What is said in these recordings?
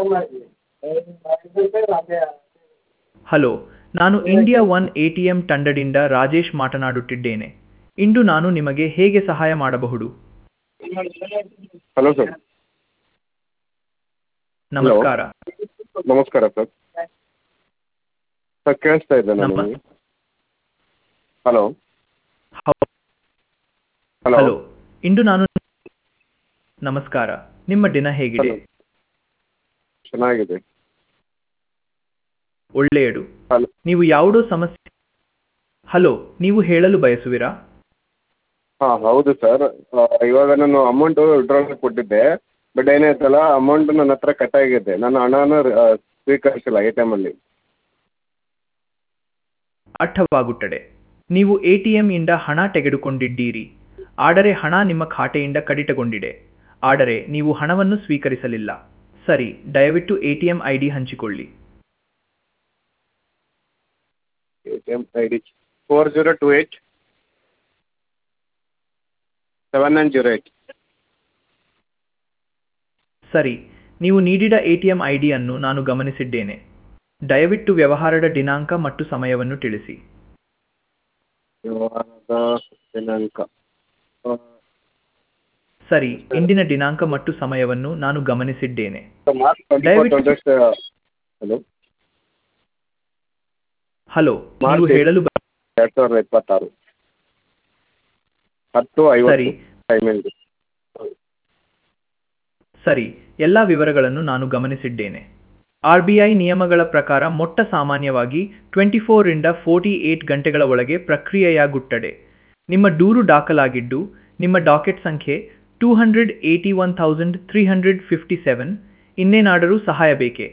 hello ನಾನು India one A T M ತಂಡದಿಂದ ರಾಜೇಶ್ ಮಾತನಾಡುತ್ತಿದ್ದೇನೆ ಇಂದು ನಾನು ನಿಮಗೆ ಹೇಗೆ ಸಹಾಯ ಮಾಡಬಹುದು ಹಲೋ ಸರ್ ನಮಸ್ಕಾರ ನಮಸ್ಕಾರ ಸರ್ ಸರ್ ಕೇಳಿಸ್ತಾ ಇದೆ ನಮ್ಮ- ನಿಮಗೆ ಹಲೋ ಹೌ- ಹಲೋ ಹಲೋ ಇಂದು ನಾನು ನಮಸ್ಕಾರ ನಿಮ್ಮ ದಿನ ಹೇಗಿದೆ ಹಲೋ ಚೆನ್ನಾಗಿದೆ ಒಳ್ಳೆಯದು ಹಲೋ ನೀವು ಯಾವುದೋ ಸಮಸ್ಯೆ ಹಲೋ ನೀವು ಹೇಳಲು ಬಯಸುವಿರಾ ಹಾಂ ಹೌದು ಸರ್ ಇವಾಗ ನಾನು ಅಮೌಂಟು ವಿಡ್ರಾಲ್ ಕೊಟ್ಟಿದ್ದೆ ಬಟ್ ಏನಾಯ್ತಲ್ಲ ಅಮೌಂಟ್ ನನ್ನ ಹತ್ರ ಕಟ್ ಆಗಿದೆ ನನ್ನ ಹಣನ ಸ್ವೀಕರಿಸಿಲ್ಲ ಎ ಟಿ ಎಮಲ್ಲಿ ಅರ್ಥವಾಗುತ್ತದೆ ನೀವು ಎ ಟಿ ಇಂದ ಹಣ ತೆಗೆದುಕೊಂಡಿದ್ದೀರಿ ಆದರೆ ಹಣ ನಿಮ್ಮ ಖಾತೆಯಿಂದ ಕಡಿತಗೊಂಡಿದೆ ಆದರೆ ನೀವು ಹಣವನ್ನು ಸ್ವೀಕರಿಸಲಿಲ್ಲ ಸರಿ ದಯವಿಟ್ಟು A T M I D ಹಂಚಿಕೊಳ್ಳಿ A T M I D four zero two eight seven nine zero eight ಸರಿ ನೀವು ನೀಡಿದ ಎ ಟಿ ಎಂ ಐ ಡಿಯನ್ನು ನಾನು ಗಮನಿಸಿದ್ದೇನೆ ದಯವಿಟ್ಟು ವ್ಯವಹಾರದ ದಿನಾಂಕ ಮತ್ತು ಸಮಯವನ್ನು ತಿಳಿಸಿ ವ್ಯವಹಾರದ ದಿನಾಂಕ ಆ, ಸರಿ ಇಂದಿನ ದಿನಾಂಕ ಮತ್ತು ಸಮಯವನ್ನು ನಾನು ಗಮನಿಸಿದ್ದೇನೆ ಮಾರ್ಚ್ ಟ್ವೆಂಟಿ ದಯವಿಟ್ಟು- ಹಲೋ ಹಲೋ ನೀವು ಮಾರ್ಚ್ ಹೇಳಲು ಬ- ಎರಡು ಸಾವಿರದ ಇಪ್ಪತ್ತಾರು ಹತ್ತು ಸರಿ ಐವತ್ತು ಟೈಮಿಂಗ್ ಸರಿ ಎಲ್ಲ ವಿವರಗಳನ್ನು ನಾನು ಗಮನಿಸಿದ್ದೇನೆ ಆರ್ ಬಿ ಐ ನಿಯಮಗಳ ಪ್ರಕಾರ ಮೊಟ್ಟ ಸಾಮಾನ್ಯವಾಗಿ ಟ್ವೆಂಟಿ ಫೋರಿಂದ ಫೋರ್ಟಿ ಏಟ್ ಗಂಟೆಗಳ ಒಳಗೆ ಪ್ರಕ್ರಿಯೆಯಾಗುತ್ತದೆ ನಿಮ್ಮ ದೂರು ದಾಖಲಾಗಿದ್ದು ನಿಮ್ಮ ಡಾಕೆಟ್ ಸಂಖ್ಯೆ two hundred eighty one thousand three hundred fifty seven ಇನ್ನೇನಾದರೂ ಸಹಾಯ ಬೇಕೇ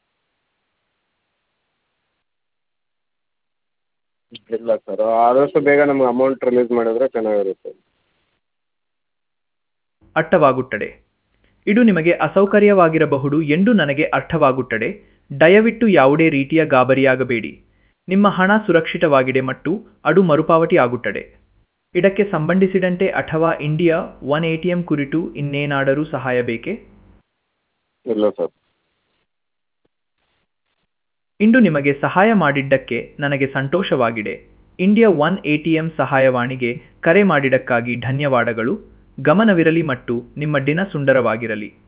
ಇಲ್ಲ ಸರ್ ಆದಷ್ಟು ಬೇಗ ನಮ್ಗೆ ಅಮೌಂಟ್ ರಿಲೀಸ್ ಮಾಡಿದ್ರೆ ಚೆನ್ನಾಗಿರುತ್ತೆ ಅರ್ಥವಾಗುತ್ತದೆ ಇದು ನಿಮಗೆ ಅಸೌಕರ್ಯವಾಗಿರಬಹುದು ಎಂದು ನನಗೆ ಅರ್ಥವಾಗುತ್ತದೆ ದಯವಿಟ್ಟು ಯಾವುದೇ ರೀತಿಯ ಗಾಬರಿಯಾಗಬೇಡಿ ನಿಮ್ಮ ಹಣ ಸುರಕ್ಷಿತವಾಗಿದೆ ಮತ್ತು ಅದು ಮರುಪಾವತಿ ಆಗುತ್ತದೆ ಇದಕ್ಕೆ ಸಂಬಂಧಿಸಿದಂತೆ ಅಥವಾ India one A T M ಕುರಿತು ಇನ್ನೇನಾದರೂ ಸಹಾಯ ಬೇಕೇ ಇಲ್ಲ ಸರ್ ಇಂದು ನಿಮಗೆ ಸಹಾಯ ಮಾಡಿದ್ದಕ್ಕೆ ನನಗೆ ಸಂತೋಷವಾಗಿದೆ India one A T M ಸಹಾಯವಾಣಿಗೆ ಕರೆ ಮಾಡಿದ್ದಕ್ಕಾಗಿ ಧನ್ಯವಾದಗಳು ಗಮನವಿರಲಿ ಮತ್ತು ನಿಮ್ಮ ದಿನ ಸುಂದರವಾಗಿರಲಿ